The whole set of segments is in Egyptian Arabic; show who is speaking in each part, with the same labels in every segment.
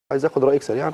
Speaker 1: عايز اخد رايك سريعا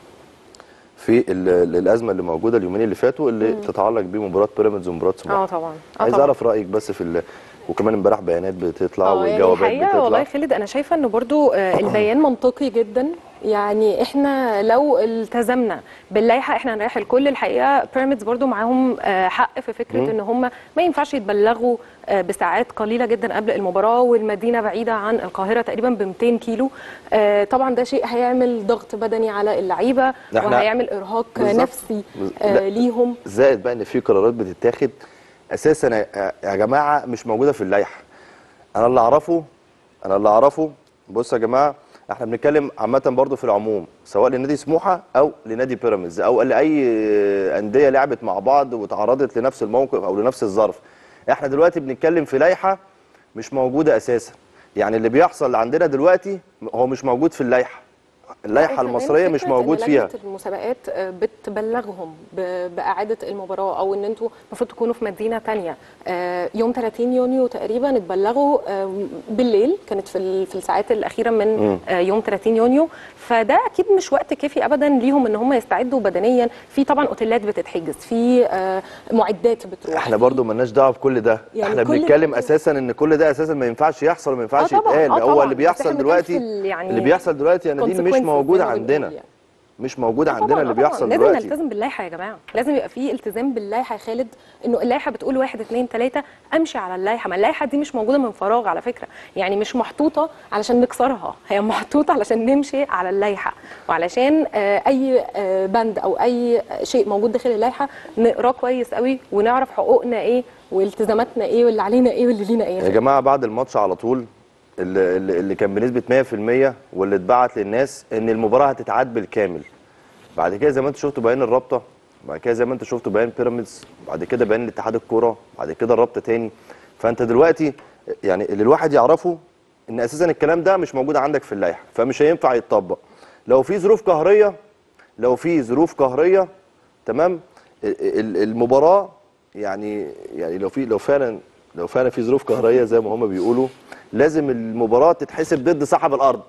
Speaker 1: في ال- ال- الازمه اللي موجوده اليومين اللي فاتوا اللي تتعلق بمباراه بيراميدز ومباراه
Speaker 2: اه
Speaker 1: سموحه
Speaker 2: طبعا اه
Speaker 1: عايز
Speaker 2: طبعا.
Speaker 1: اعرف رايك بس في ال... وكمان امبارح بيانات بتطلع
Speaker 2: اه يعني
Speaker 1: والجوابات
Speaker 2: الحقيقه والله
Speaker 1: بتطلع
Speaker 2: خالد انا شايفه ان برضو آه، البيان منطقي جدا يعني احنا لو التزمنا باللائحه احنا هنريح الكل الحقيقه بيراميدز برضو معاهم آه، حق في فكره ان هم ما ينفعش يتبلغوا آه، بساعات قليله جدا قبل المباراه والمدينه بعيده عن القاهره تقريبا ب 200 كيلو آه، طبعا ده شيء هيعمل ضغط بدني على اللعيبه
Speaker 1: احنا-
Speaker 2: وهيعمل ارهاق
Speaker 1: بالظبط.
Speaker 2: نفسي
Speaker 1: بز-
Speaker 2: آه،
Speaker 1: لا.
Speaker 2: ليهم
Speaker 1: زائد بقى ان في قرارات بتتاخد اساسا يا- يا جماعه مش موجوده في اللائحه انا اللي اعرفه انا اللي اعرفه بصوا يا جماعه احنا بنتكلم عامه برضو في العموم سواء لنادي سموحه او لنادي بيراميدز او لاي انديه لعبت مع بعض وتعرضت لنفس الموقف او لنفس الظرف احنا دلوقتي بنتكلم في لائحه مش موجوده اساسا يعني اللي بيحصل عندنا دلوقتي هو مش موجود في اللائحه اللائحه
Speaker 2: وكمان
Speaker 1: المصريه مش
Speaker 2: فكرة إن
Speaker 1: موجود فيها
Speaker 2: لجنة المسابقات آه، بتبلغهم ب- بإعادة المباراة أو إن أنتوا المفروض تكونوا في مدينة تانية آه، يوم 30 يونيو تقريبا اتبلغوا آه، بالليل كانت في ال- في الساعات الأخيرة من آه، يوم 30 يونيو فده أكيد مش وقت كافي أبدا ليهم إن هم يستعدوا بدنيا في طبعا أوتيلات بتتحجز في آه، معدات بتروح
Speaker 1: احنا برضو ملناش دعوه بكل ده
Speaker 2: يعني
Speaker 1: احنا
Speaker 2: كل
Speaker 1: بنتكلم
Speaker 2: ده-
Speaker 1: اساسا ان كل ده اساسا ما ينفعش يحصل وما ينفعش
Speaker 2: آه طبعاً،
Speaker 1: يتقال
Speaker 2: آه
Speaker 1: هو
Speaker 2: طبعاً.
Speaker 1: اللي
Speaker 2: بس
Speaker 1: بيحصل
Speaker 2: إحنا بنتكلم
Speaker 1: دلوقتي
Speaker 2: في ال- يعني
Speaker 1: اللي بيحصل دلوقتي يا نادين مش
Speaker 2: consequences
Speaker 1: موجود
Speaker 2: زي ما
Speaker 1: عندنا
Speaker 2: بنقول يعني.
Speaker 1: مش موجود
Speaker 2: آه
Speaker 1: عندنا
Speaker 2: طبعاً،
Speaker 1: اللي
Speaker 2: آه طبعاً.
Speaker 1: بيحصل
Speaker 2: لازم
Speaker 1: دلوقتي
Speaker 2: نلتزم باللائحه يا جماعه لازم يبقى في التزام باللائحه يا خالد انه اللائحه بتقول واحد اتنين تلاته امشي على اللائحه ما اللائحه دي مش موجوده من فراغ على فكره يعني مش محطوطه علشان نكسرها هي محطوطه علشان نمشي على اللائحه وعلشان آه، اي آه، بند او اي شيء موجود داخل اللائحه نقراه كويس قوي ونعرف حقوقنا ايه والتزاماتنا ايه واللي علينا ايه واللي لينا ايه
Speaker 1: يا جماعه بعد الماتش على طول اللي, اللي اللي كان بنسبه 100% واللي اتبعت للناس ان المباراه هتتعاد بالكامل بعد كده زي ما انتوا شفتوا بيان الرابطه بعد كده زي ما انتوا شفتوا بيان بيراميدز بعد كده بيان الاتحاد الكوره بعد كده الرابطه تاني فانت دلوقتي يعني اللي الواحد يعرفه ان اساسا الكلام ده مش موجود عندك في اللائحه فمش هينفع يتطبق لو في ظروف قهريه لو في ظروف قهريه تمام ال- ال- المباراه يعني يعني لو في لو فعلا لو فعلا في ظروف قهريه زي ما هم بيقولوا لازم المباراه تتحسب ضد صاحب الارض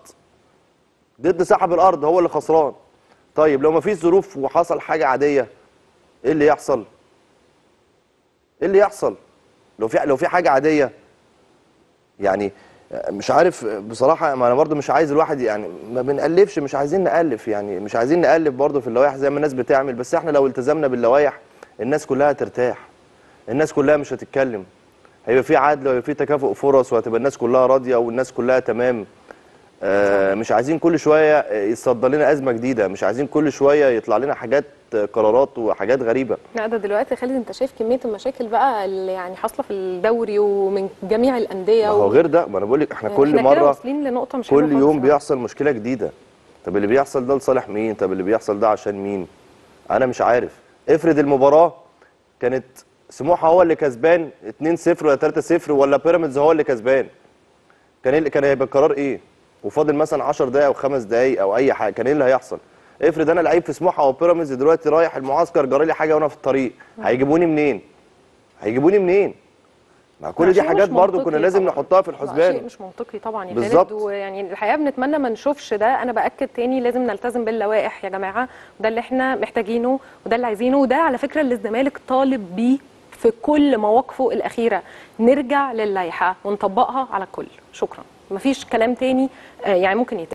Speaker 1: ضد صاحب الارض هو اللي خسران طيب لو ما فيش ظروف وحصل حاجه عاديه ايه اللي يحصل ايه اللي يحصل لو في لو في حاجه عاديه يعني مش عارف بصراحه ما انا برضو مش عايز الواحد يعني ما بنألفش مش عايزين نألف يعني مش عايزين نألف برضو في اللوائح زي ما الناس بتعمل بس احنا لو التزمنا باللوائح الناس كلها ترتاح الناس كلها مش هتتكلم هيبقى في عدل وهيبقى في تكافؤ فرص وهتبقى الناس كلها راضيه والناس كلها تمام آه مش عايزين كل شويه يصدر لنا ازمه جديده مش عايزين كل شويه يطلع لنا حاجات آه، قرارات وحاجات غريبه
Speaker 2: لا ده دلوقتي يا خالد انت شايف كميه المشاكل بقى اللي يعني حاصله في الدوري ومن جميع الانديه
Speaker 1: ما هو
Speaker 2: و-
Speaker 1: غير ده ما انا بقول لك احنا
Speaker 2: يعني
Speaker 1: كل
Speaker 2: احنا كده
Speaker 1: مره
Speaker 2: واصلين لنقطه مش
Speaker 1: كل
Speaker 2: حلوة خالص
Speaker 1: يوم
Speaker 2: يعني.
Speaker 1: بيحصل مشكله جديده طب اللي بيحصل ده لصالح مين طب اللي بيحصل ده عشان مين انا مش عارف افرض المباراه كانت سموحه هو اللي كسبان 2-0 ولا 3-0 ولا بيراميدز هو اللي كسبان كان ايه اللي كان هيبقى القرار ايه وفاضل مثلا 10 دقايق او 5 دقايق او اي حاجه كان ايه اللي هيحصل افرض انا لعيب في سموحه او بيراميدز دلوقتي رايح المعسكر جرى لي حاجه وانا في الطريق هيجيبوني منين هيجيبوني منين ما كل
Speaker 2: لا،
Speaker 1: دي
Speaker 2: شيء
Speaker 1: حاجات
Speaker 2: مش
Speaker 1: برضو
Speaker 2: منطقي
Speaker 1: كنا لازم
Speaker 2: طبعاً.
Speaker 1: نحطها في
Speaker 2: لا،
Speaker 1: الحسبان
Speaker 2: شيء مش منطقي طبعا يا
Speaker 1: بالظبط.
Speaker 2: خالد ويعني الحقيقه بنتمنى ما نشوفش ده انا باكد تاني لازم نلتزم باللوائح يا جماعه وده اللي احنا محتاجينه وده اللي عايزينه وده على فكره اللي الزمالك طالب بيه في كل مواقفه الاخيره نرجع للائحه ونطبقها على الكل شكرا مفيش كلام تاني آه، يعني ممكن يتم